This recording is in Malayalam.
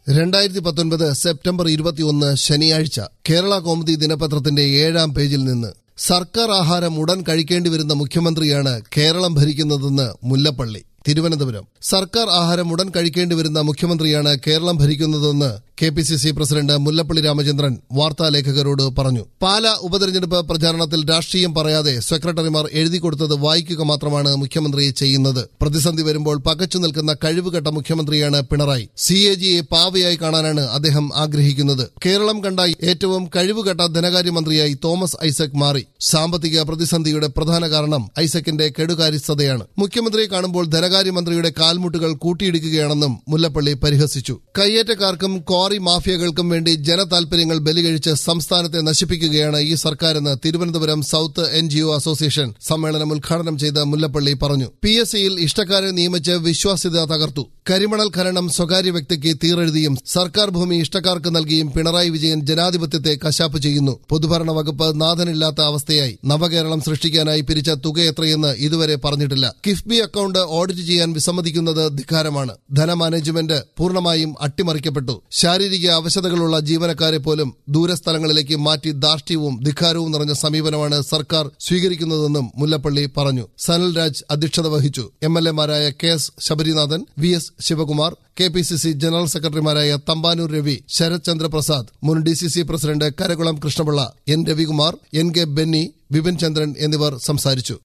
രണ്ടായിരത്തി പത്തൊൻപത് സെപ്റ്റംബർ ഇരുപത്തിയൊന്ന് ശനിയാഴ്ച കേരള കൗമുദി ദിനപത്രത്തിന്റെ ഏഴാം പേജിൽ നിന്ന് സർക്കാർ ആഹാരം ഉടൻ കഴിക്കേണ്ടി വരുന്ന മുഖ്യമന്ത്രിയാണ് കേരളം ഭരിക്കുന്നതെന്ന് മുല്ലപ്പള്ളി തിരുവനന്തപുരം സർക്കാർ ആഹാരം ഉടൻ കഴിക്കേണ്ടി വരുന്ന മുഖ്യമന്ത്രിയാണ് കേരളം ഭരിക്കുന്നതെന്ന് K P C C president Mullappally Ramachandran വാർത്താലേഖകരോട് പറഞ്ഞു പാല ഉപതെരഞ്ഞെടുപ്പ് പ്രചാരണത്തിൽ രാഷ്ട്രീയം പറയാതെ സെക്രട്ടറിമാർ എഴുതി കൊടുത്തത് വായിക്കുക മാത്രമാണ് മുഖ്യമന്ത്രി ചെയ്യുന്നത് പ്രതിസന്ധി വരുമ്പോൾ പകച്ചു നിൽക്കുന്ന കഴിവുകെട്ട മുഖ്യമന്ത്രിയാണ് പിണറായി സി എ ജിയെ പാവയായി കാണാനാണ് അദ്ദേഹം ആഗ്രഹിക്കുന്നത് കേരളം കണ്ട ഏറ്റവും കഴിവുകെട്ട ധനകാര്യമന്ത്രിയായി തോമസ് ഐസക് മാറി സാമ്പത്തിക പ്രതിസന്ധിയുടെ പ്രധാന കാരണം ഐസക്കിന്റെ കെടുകാര്യസ്ഥതയാണ് മുഖ്യമന്ത്രിയെ കാണുമ്പോൾ ധനകാര്യമന്ത്രിയുടെ കാൽമുട്ടുകൾ കൂട്ടിയിടിക്കുകയാണെന്നും മുല്ലപ്പള്ളി പരിഹസിച്ചു കയ്യേറ്റക്കാർക്കും ക്വാറി മാഫിയകൾക്കും വേണ്ടി ജനതാൽപര്യങ്ങൾ ബലികഴിച്ച് സംസ്ഥാനത്തെ നശിപ്പിക്കുകയാണ് ഈ സർക്കാരെന്ന് തിരുവനന്തപുരം സൌത്ത് എൻ അസോസിയേഷൻ സമ്മേളനം ഉദ്ഘാടനം ചെയ്ത മുല്ലപ്പള്ളി പറഞ്ഞു പി എസ് സിയിൽ ഇഷ്ടക്കാരെ നിയമിച്ച് വിശ്വാസ്യത തകർത്തു കരിമണൽ ഖനനം സ്വകാര്യ വ്യക്തിക്ക് തീറെഴുതിയും സർക്കാർ ഭൂമി ഇഷ്ടക്കാർക്ക് നൽകിയും പിണറായി വിജയൻ ജനാധിപത്യത്തെ കശാപ്പ് ചെയ്യുന്നു പൊതുഭരണ വകുപ്പ് നാഥനില്ലാത്ത അവസ്ഥയായി നവകേരളം സൃഷ്ടിക്കാനായി പിരിച്ച തുക എത്രയെന്ന് ഇതുവരെ പറഞ്ഞിട്ടില്ല കിഫ്ബി അക്കൌണ്ട് ഓഡിറ്റ് ചെയ്യാൻ വിസമ്മതിക്കുന്നത് ധിക്കാരമാണ് ധനമാനേജ്മെന്റ് പൂർണ്ണമായും അട്ടിമറിക്കപ്പെട്ടു ശാരീരിക അവശതകളുള്ള ജീവനക്കാരെ പോലും ദൂരസ്ഥലങ്ങളിലേക്ക് മാറ്റി ധാർഷ്ട്യവും ധിക്കാരവും നിറഞ്ഞ സമീപനമാണ് സർക്കാർ സ്വീകരിക്കുന്നതെന്നും മുല്ലപ്പള്ളി പറഞ്ഞു സനൽ രാജ് അധ്യക്ഷത വഹിച്ചു എം എൽ എമാരായ K S Sabarinathan V S Sivakumar K P C C general സെക്രട്ടറിമാരായ തമ്പാനൂർ രവി ശരത് ചന്ദ്ര പ്രസാദ് മുൻ D C C president Karakulam Krishnapillai N Ravikumar N K Benny Vipin Chandran എന്നിവർ സംസാരിച്ചു